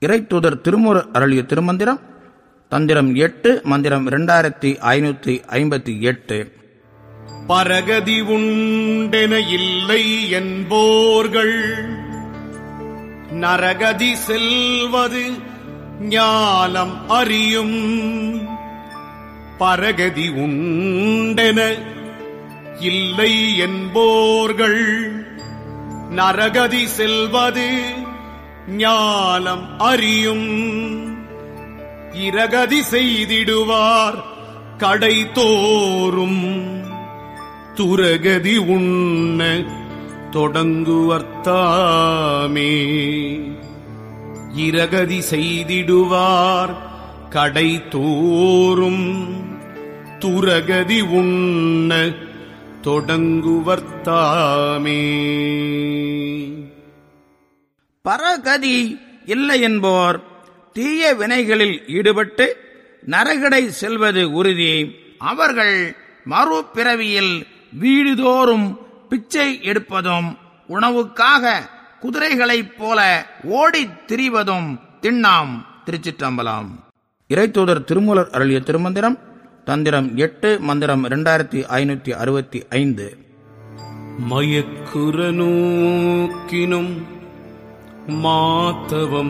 இறைத்தூதர் திருமுரு அருளிய திருமந்திரம் தந்திரம் எட்டு மந்திரம் இரண்டாயிரத்தி ஐநூத்தி ஐம்பத்தி எட்டு பரகதி உண்டென இல்லை என்போர்கள் நரகதி செல்வது ஞாலம் அறியும் பரகதி உண்டென இல்லை என்போர்கள் நரகதி செல்வது ஞாலம் அறியும் இரகதி செய்திடுவார் கடை தோறும் துரகதி உண்ண தொடங்குவர்த்தாமே இரகதி செய்திடுவார் கடை தோறும் துரகதி உண்ண தொடங்குவர்த்தாமே பரகதி இல்லை என்போர் தீய வினைகளில் ஈடுபட்டு நரகடை செல்வது உறுதி அவர்கள் மறுபிறவியில் வீடுதோறும் பிச்சை எடுப்பதும் உணவுக்காக குதிரைகளைப் போல ஓடித் திரிவதும் திண்ணாம் திருச்சிற்றம்பலம் இறைத்தூதர் திருமூலர் அருளிய திருமந்திரம் தந்திரம் எட்டு மந்திரம் இரண்டாயிரத்தி ஐநூத்தி அறுபத்தி ஐந்து மயக்குற நோக்கினும் மாத்தவம்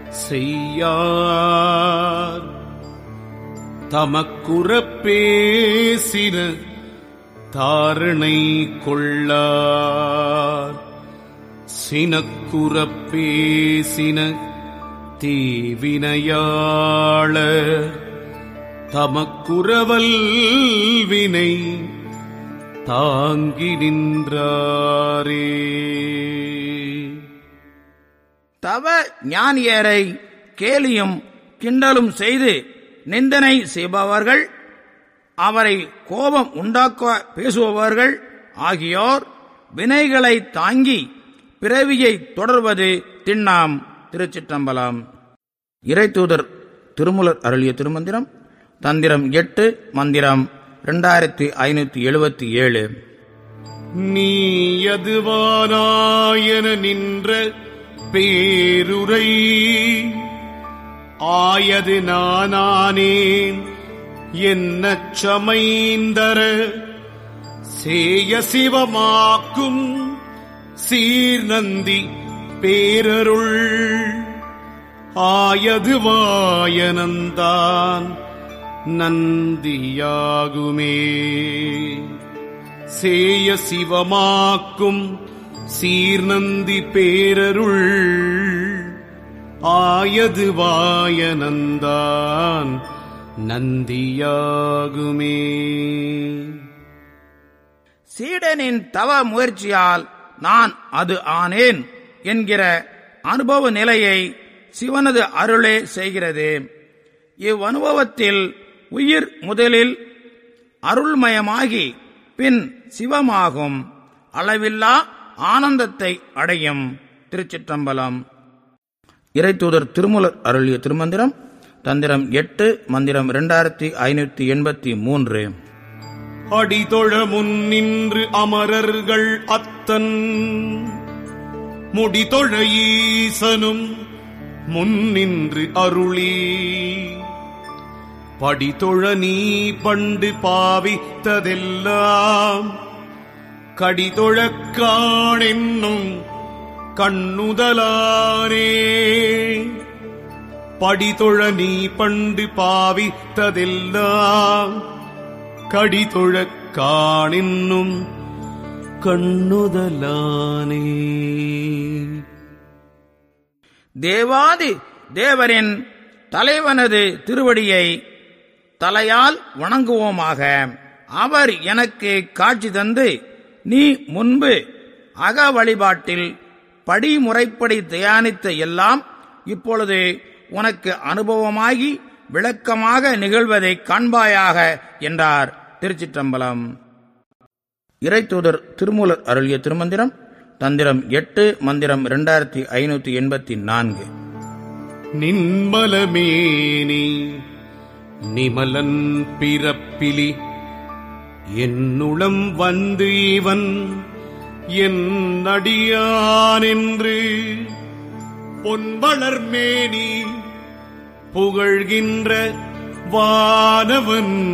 செய்யார் தமக்குற பேசின தாரணை கொள்ளார் சினக்குற பேசின தீவினையாளர் தமக்குறவல் வினை தாங்கி நின்றாரே தவ ஞானியரை கேலியும் கிண்டலும் செய்து நிந்தனை செய்பவர்கள் அவரை கோபம் உண்டாக்க பேசுபவர்கள் ஆகியோர் வினைகளை தாங்கி பிறவியை தொடர்வது திண்ணாம் திருச்சிற்றம்பலம் இறைத்தூதர் திருமுலர் அருளிய திருமந்திரம் தந்திரம் எட்டு மந்திரம் இரண்டாயிரத்தி ஐநூத்தி எழுபத்தி ஏழு நீ எதுவானாயன நின்ற பேருரை ஆயது நானானேன் என்ன சமைந்தர சேய சிவமாக்கும் சீர்நந்தி பேரருள் ஆயது வாயனந்தான் நந்தியாகுமே சேய சிவமாக்கும் சீர்நந்தி பேரருள் ஆயது வாயனந்தான் நந்தியாகுமே சீடனின் தவ முயற்சியால் நான் அது ஆனேன் என்கிற அனுபவ நிலையை சிவனது அருளே செய்கிறது இவ்வனுபவத்தில் உயிர் முதலில் அருள்மயமாகி பின் சிவமாகும் அளவில்லா ஆனந்தத்தை அடையும் திருச்சிற்றம்பலம் இறைத்தூதர் திருமுலர் அருளிய திருமந்திரம் தந்திரம் எட்டு மந்திரம் இரண்டாயிரத்தி ஐநூத்தி எண்பத்தி மூன்று அடிதொழ முன்னின்று அமரர்கள் அத்தன் முடிதொழ ஈசனும் முன்னின்று அருளி படிதொழ நீ பண்டு பாவித்ததெல்லாம் கடிதொழக் காணென்னும் கண்ணுதலானே படிதொழ நீ பண்டு பாவித்ததெல்லாம் கடிதொழக் காணென்னும் கண்ணுதலானே தேவாதி தேவரின் தலைவனது திருவடியை தலையால் வணங்குவோமாக அவர் எனக்கு காட்சி தந்து நீ முன்பு அக வழிபாட்டில் படிமுறைப்படி தியானித்த எல்லாம் இப்பொழுது உனக்கு அனுபவமாகி விளக்கமாக நிகழ்வதை காண்பாயாக என்றார் திருச்சிற்றம்பலம் இறைத்தூதர் திருமூலர் அருளிய திருமந்திரம் தந்திரம் எட்டு மந்திரம் இரண்டாயிரத்தி ஐநூத்தி எண்பத்தி நான்கு நின்மலமேனி நிமலன் பிறப்பிலி என்னுளம் வந்து இவன் என் அடியான் என்று பொன்வளர் மேனி புகழ்கின்ற வானவன்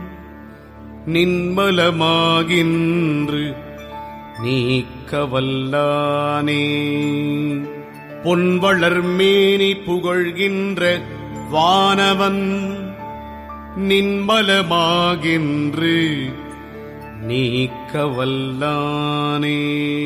நின்மலமாகின்று நீக்க வல்லானே பொன்வளர் மேனி புகழ்கின்ற வானவன் நின்மலமாகின்று நீக்க வல்லானே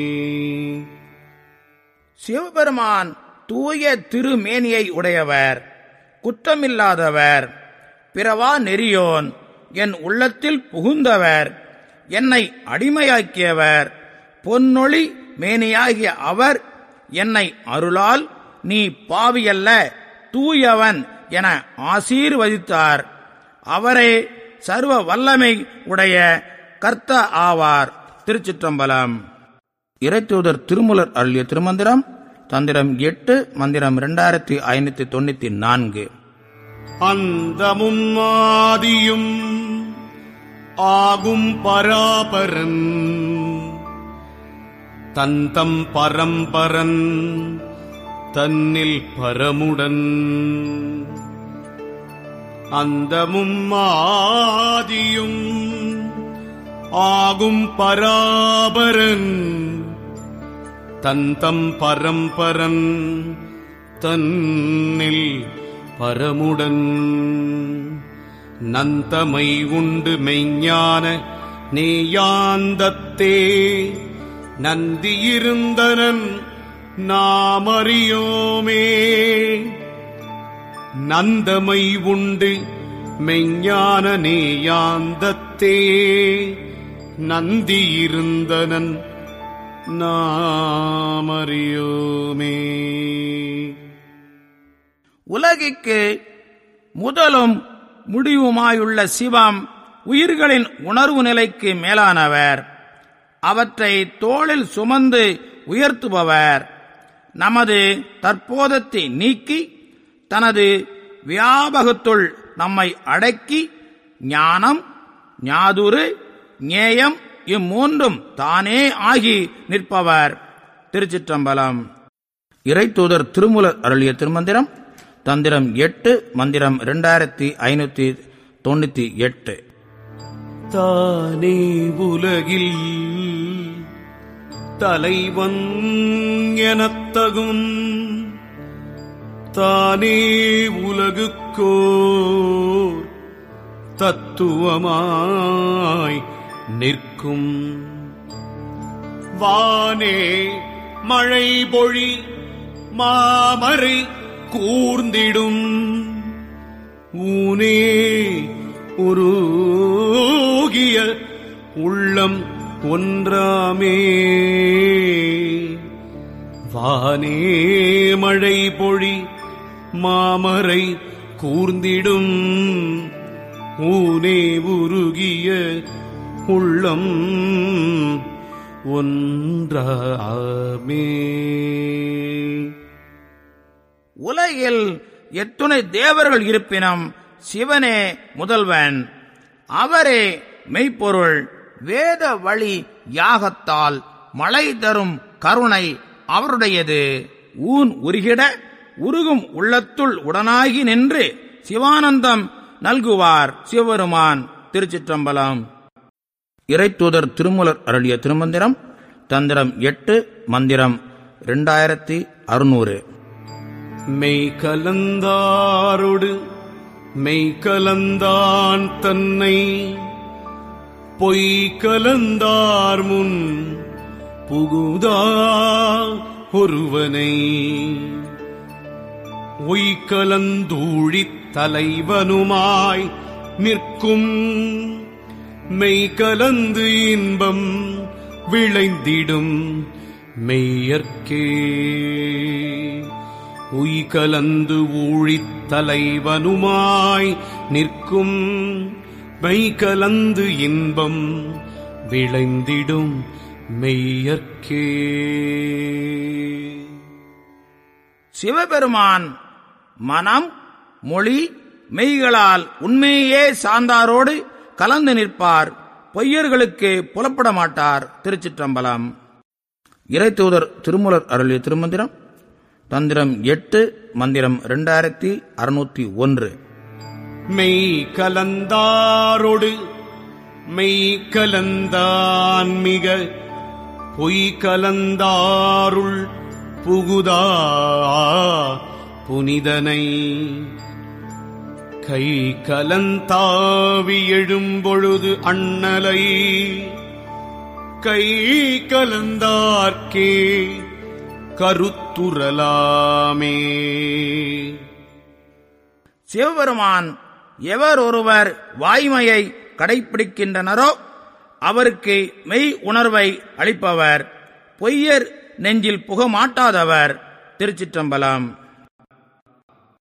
சிவபெருமான் தூய திருமேனியை உடையவர் குற்றமில்லாதவர் பிறவா நெறியோன் என் உள்ளத்தில் புகுந்தவர் என்னை அடிமையாக்கியவர் பொன்னொளி மேனியாகிய அவர் என்னை அருளால் நீ பாவியல்ல தூயவன் என ஆசீர்வதித்தார் அவரே சர்வ வல்லமை உடைய கர்த்த ஆவார் திருச்சிற்றம்பலம் இறைத்தூதர் திருமுலர் அருளிய திருமந்திரம் தந்திரம் எட்டு மந்திரம் இரண்டாயிரத்தி ஐநூத்தி தொண்ணூத்தி நான்கு அந்தமும் ஆதியும் ஆகும் பராபரன் தந்தம் பரம்பரன் தன்னில் பரமுடன் அந்தமும் ஆதியும் ஆகும் பராபரன் தந்தம் பரம்பரன் தன்னில் பரமுடன் நந்தமை உண்டு மெய்ஞான நேயாந்தத்தே நந்தியிருந்தனன் நாமறியோமே நந்தமை உண்டு மெய்ஞான நேயாந்தத்தே நந்தியிருந்தனன் நாமறியோமே உலகிற்கு முதலும் முடிவுமாயுள்ள சிவம் உயிர்களின் உணர்வு நிலைக்கு மேலானவர் அவற்றை தோளில் சுமந்து உயர்த்துபவர் நமது தற்போதத்தை நீக்கி தனது வியாபகத்துள் நம்மை அடக்கி ஞானம் ஞாதுரு ஞேயம் இம்மூன்றும் தானே ஆகி நிற்பவர் திருச்சிற்றம்பலம் இறைத்தூதர் திருமுலர் அருளிய திருமந்திரம் தந்திரம் எட்டு மந்திரம் இரண்டாயிரத்தி ஐநூத்தி தொண்ணூத்தி எட்டு தானே உலகில் தலைவன் எனத்தகும் தானே உலகுக்கோர் தத்துவமாய் நிற்கும் வானே மழை பொழி மாமரை கூர்ந்திடும் ஊனே உருகிய உள்ளம் ஒன்றாமே வானே மழை பொழி மாமரை கூர்ந்திடும் ஊனே உருகிய உள்ளம் ஒன்றாமே உலகில் எத்துணை தேவர்கள் இருப்பினும் சிவனே முதல்வன் அவரே மெய்ப்பொருள் வேத வழி யாகத்தால் மழை தரும் கருணை அவருடையது ஊன் உருகிட உருகும் உள்ளத்துள் உடனாகி நின்று சிவானந்தம் நல்குவார் சிவபெருமான் திருச்சிற்றம்பலம் இறைத்தூதர் திருமுலர் அருளிய திருமந்திரம் தந்திரம் எட்டு மந்திரம் இரண்டாயிரத்தி அறுநூறு மெய் கலந்தாரோடு மெய் கலந்தான் தன்னை பொய் கலந்தார் முன் புகுதா ஒருவனை ஒய்கலந்தூழித் தலைவனுமாய் நிற்கும் மெய் கலந்து இன்பம் விளைந்திடும் மெய்யற்கே உய்கலந்து ஊழித் தலைவனுமாய் நிற்கும் மெய் கலந்து இன்பம் விளைந்திடும் மெய்யற்கே சிவபெருமான் மனம் மொழி மெய்களால் உண்மையே சார்ந்தாரோடு கலந்து நிற்பார் பொய்யர்களுக்கு புலப்பட மாட்டார் திருச்சிற்றம்பலம் இறைத்தூதர் திருமுலர் அருளிய திருமந்திரம் தந்திரம் எட்டு மந்திரம் இரண்டாயிரத்தி அறுநூத்தி ஒன்று மெய் கலந்தாரோடு மெய் கலந்தான் மிக பொய் கலந்தாருள் புகுதா புனிதனை கை கலந்தாவி எழும்பொழுது அண்ணலை கை கலந்தார்க்கே கருத்துரலாமே சிவபெருமான் எவர் ஒருவர் வாய்மையை கடைப்பிடிக்கின்றனரோ அவருக்கு மெய் உணர்வை அளிப்பவர் பொய்யர் நெஞ்சில் புக மாட்டாதவர் திருச்சிற்றம்பலம்